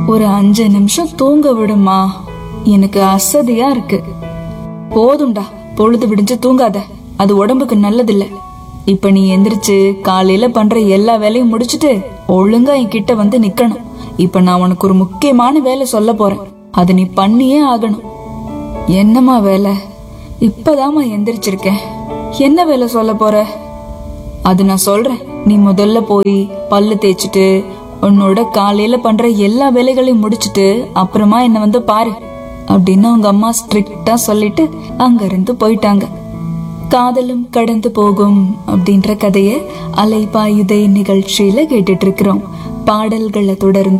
ஒரு அஞ்சு நிமிஷம் தூங்க விடுமா எனக்கு அசதியா இருக்கு போதும்டா பொழுது விடிஞ்சு தூங்காத அது உடம்புக்கு நல்லதில்ல இப்ப நீ எந்திரிச்சு காலையில பண்ற எல்லா வேலையும் முடிச்சிட்டு ஒழுங்கா என் கிட்ட வந்து நிக்கணும் இப்ப நான் உனக்கு ஒரு முக்கியமான வேலை சொல்ல போறேன் அதை நீ பண்ணியே ஆகணும் என்னம்மா வேலை இப்பதாம்மா எந்திரிச்சிருக்கேன் என்ன வேலை சொல்ல போற அது நான் சொல்றேன் நீ முதல்ல போய் பல்லு தேய்ச்சிட்டு உன்னோட காலையில பண்ற எல்லா வேலைகளையும் முடிச்சிட்டு அப்புறமா என்ன வந்து பாரு அப்படின்னு அவங்க அம்மா ஸ்ட்ரிக்டா சொல்லிட்டு அங்க இருந்து போயிட்டாங்க காதலும் கடந்து போகும் அப்படின்ற கதைய அலைபாயுதை நிகழ்ச்சியில கேட்டுட்டு இருக்கிறோம் பாடல்களை தொடர்ந்து